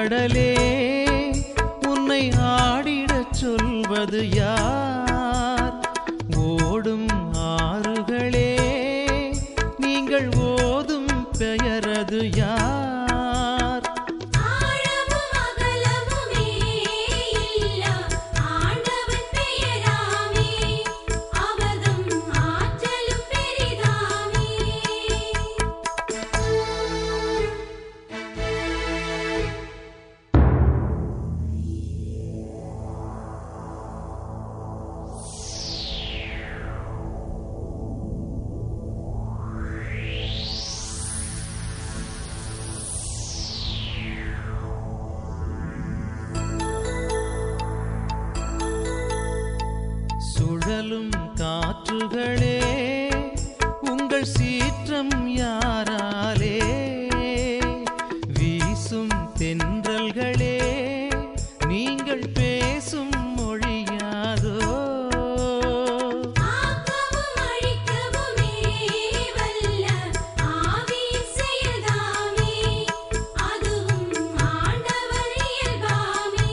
கடலே உன்னை ஆடிடச் சொல்வது யார் ஓடும் ஆறுகளே நீங்கள் ஓதும் பெயரது யார் ஆழமும் அகலமுமே இல்லா ஆண்டவன் பெயராமே அவதம் ஆற்றலும் பெரிதாமே சுழலும் காற்றுகளே உங்கள் சீற்றம் யாராலே வீசும் தென்றல்களே நீங்கள் பேசும் மொழியாதோ ஆக்கமும் அழிக்கவுமே வல்ல ஆவியின் செயல்தாமே அதுவும் ஆண்டவர் இயல்பாமே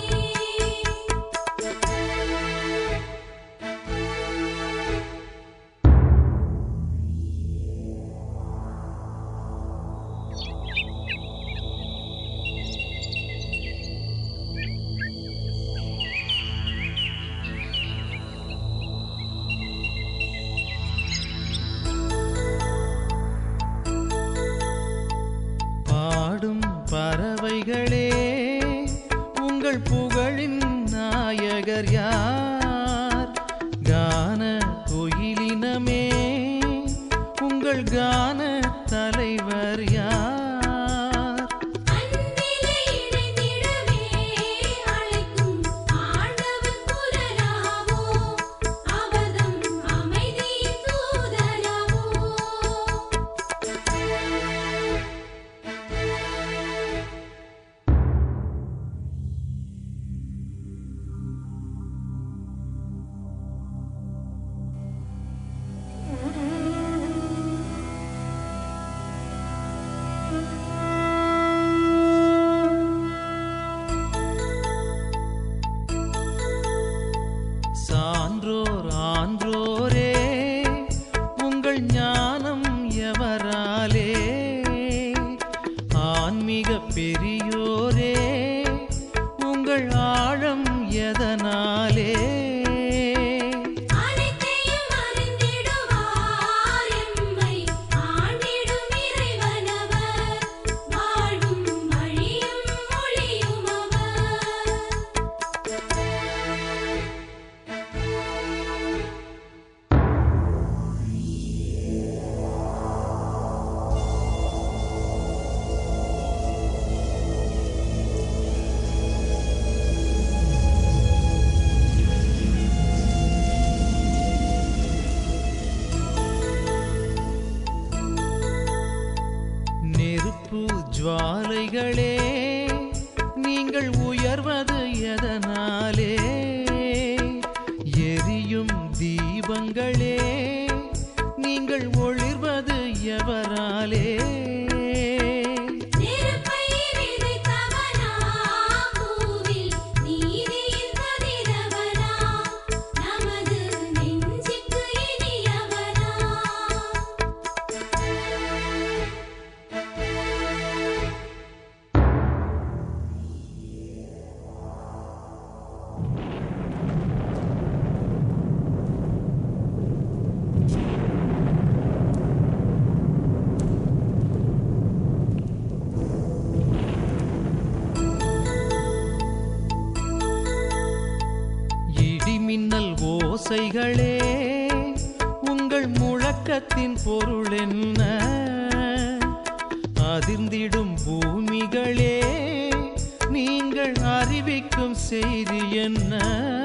பாடும் பறவைகளே உங்கள் புகழின் நாயகர் யார் கான கோயிலினமே உங்கள் கான தலைவர் யார் அன்பிலே இணைந்திடவே அழைக்கும் ஆண்டவன் குரலாவோ அவதம் அமைதியின் தூதராவோ சான்றோர் ஆன்றோரே உங்கள் ஞானம் எவராலே ஆன்மீக பெரியோரே உங்கள் ஆழம் எதனாலே அனைத்தையும் அறிந்திடுவார் எம்மை ஆண்டிடும் இறைவனவர் வாழ்வும் வழியும் மொழியும் அவர் நெருப்பு ஜுவாலைகளே நீங்கள் உயர்வது எதனாலே எரியும் தீபங்களே நீங்கள் ஒளிர்வது எவராலே நெருப்பை விதைத்தவனா பூவில் நீதியின் கதிரவனா நமது நெஞ்சுக்கு இனியவனா இடிமின்னல் ஓசைகளே உங்கள் முழக்கத்தின் பொருள் என்ன அதிர்ந்திடும் பூமிகளே நீங்கள் அறிவிக்கும் செய்தி என்ன